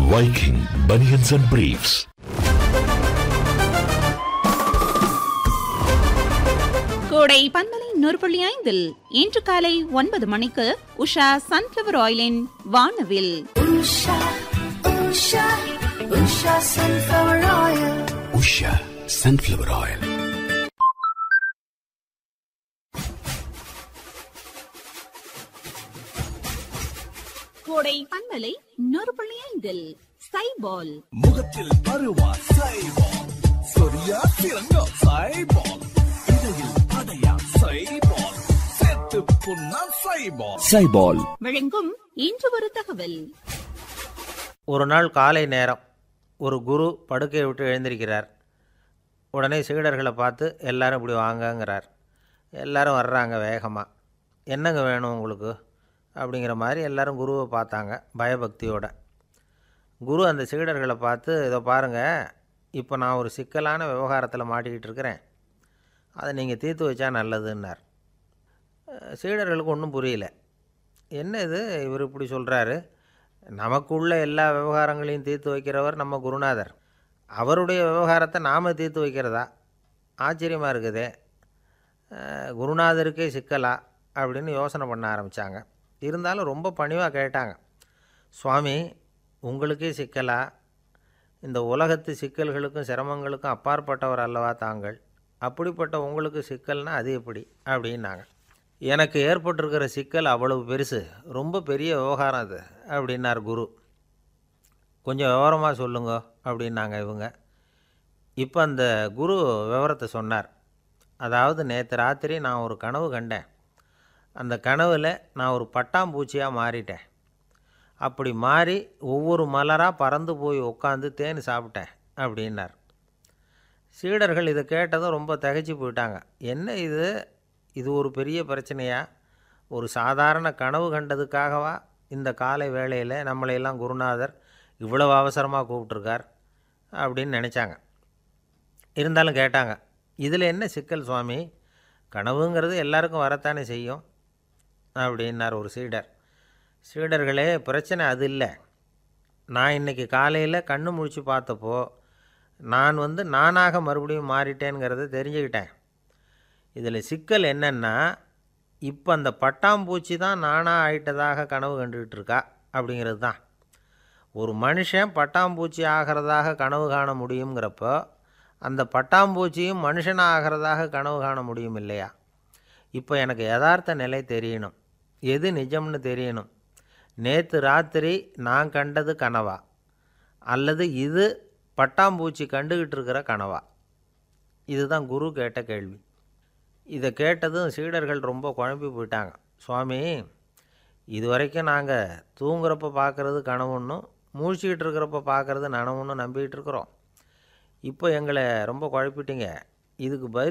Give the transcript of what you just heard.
Viking Bunions and Briefs. கோடை பன்மலை நூறு புள்ளி ஐந்தில் இன்று காலை ஒன்பது மணிக்கு உஷா சன்ஃபிளவர் ஆயிலின் வானவில் Usha, Usha, Usha sunflower oil. Usha sunflower oil கோடை பன்மலை நூறு புள்ளி ஐந்தில் சைபால் முகத்தில் பருவா சைபால் சொரியா திறங்கோ சைபால் இடையில் அடையா சைபால் செத்து புண்ணா சைபால் சைபால் வழங்கும் இன்று ஒரு தகவல் ஒரு நாள் காலை நேரம் ஒரு குரு படுக்கையை விட்டு எழுந்திருக்கிறார் உடனே சீடர்களை பார்த்து எல்லாரும் இப்படி வாங்கங்கிறார் எல்லாரும் வர்றாங்க வேகமாக என்னங்க வேணும் உங்களுக்கு அப்படிங்கிற மாதிரி எல்லாரும் குருவை பார்த்தாங்க பயபக்தியோட குரு அந்த சீடர்களை பார்த்து இதை பாருங்கள் இப்போ நான் ஒரு சிக்கலான விவகாரத்தில் மாட்டிக்கிட்டு இருக்கிறேன் அதை நீங்கள் தீர்த்து வச்சா நல்லதுன்னார் அஹ் சீடர்களுக்கு ஒன்றும் புரியல என்ன இது இவர் இப்படி சொல்கிறாரு நமக்குள்ள எல்லா விவகாரங்களையும் தீர்த்து வைக்கிறவர் நம்ம குருநாதர் அவருடைய விவகாரத்தை நாம் தீர்த்து வைக்கிறதா ஆச்சரியமாக இருக்குதே அஹ் குருநாதருக்கே சிக்கலா அப்படின்னு யோசனை பண்ண ஆரம்பித்தாங்க இருந்தாலும் ரொம்ப பணிவாக கேட்டாங்க சுவாமி உங்களுக்கே சிக்கலா இந்த உலகத்து சிக்கல்களுக்கும் சிரமங்களுக்கும் அப்பாற்பட்டவர் அல்லவா தாங்கள் அப்படிப்பட்ட உங்களுக்கு சிக்கல்னா அது எப்படி அப்படின்னாங்க எனக்கு ஏற்பட்டிருக்கிற சிக்கல் அவ்வளவு பெருசு ரொம்ப பெரிய விவகாரம் அது அப்படின்னார் குரு கொஞ்சம் விவரமாக சொல்லுங்க அப்படின்னாங்க இவங்க இப்போ அந்த குரு விவரத்தை சொன்னார் அதாவது நேற்று ராத்திரி நான் ஒரு கனவு கண்டேன் அந்த கனவில் நான் ஒரு பட்டாம்பூச்சியாக மாறிட்டேன் அப்படி மாறி ஒவ்வொரு மலராக பறந்து போய் உட்காந்து தேன் சாப்பிட்டேன் அப்படின்னார் சீடர்கள் இதை கேட்டதும் ரொம்ப திகைச்சு போயிட்டாங்க என்ன இது இது ஒரு பெரிய பிரச்சனையா ஒரு சாதாரண கனவு கண்டதுக்காகவா இந்த காலை வேளையில் நம்மளையெல்லாம் குருநாதர் இவ்வளவு அவசரமாக கூப்பிட்ருக்கார் அப்படின்னு நினச்சாங்க இருந்தாலும் கேட்டாங்க இதில் என்ன சிக்கல் சுவாமி கனவுங்கிறது எல்லாருக்கும் வரத்தானே செய்யும் அப்படின்னார் ஒரு சீடர் சீடர்களே பிரச்சனை அது இல்லை நான் இன்றைக்கி காலையில் கண்ணு முழிச்சு பார்த்தப்போ நான் வந்து நானாக மறுபடியும் மாறிட்டேங்கிறத தெரிஞ்சுக்கிட்டேன் இதில் சிக்கல் என்னென்னா இப்போ அந்த பட்டாம்பூச்சி தான் நானாக ஆயிட்டதாக கனவு கண்டுகிட்டு இருக்கா அப்படிங்கிறது தான் ஒரு மனுஷன் பட்டாம்பூச்சி ஆகிறதாக கனவு காண முடியுங்கிறப்போ அந்த பட்டாம்பூச்சியும் மனுஷனாக ஆகிறதாக கனவு காண முடியும் இல்லையா இப்போ எனக்கு யதார்த்த நிலை தெரியணும் எது நிஜம்னு தெரியணும் நேற்று ராத்திரி நான் கண்டது கனவா அல்லது இது பட்டாம்பூச்சி கண்டுகிட்டு இருக்கிற கனவா இதுதான் குரு கேட்ட கேள்வி இதை கேட்டதும் சீடர்கள் ரொம்ப குழம்பி போயிட்டாங்க சுவாமி இது வரைக்கும் நாங்கள் தூங்குறப்ப பார்க்குறது கனவுன்னும் மூழ்கிக்கிட்டு இருக்கிறப்ப பார்க்குறது நனவுன்னு நம்பிக்கிட்டு இருக்கிறோம் இப்போ எங்களை ரொம்ப குழப்பிட்டீங்க இதுக்கு பதில்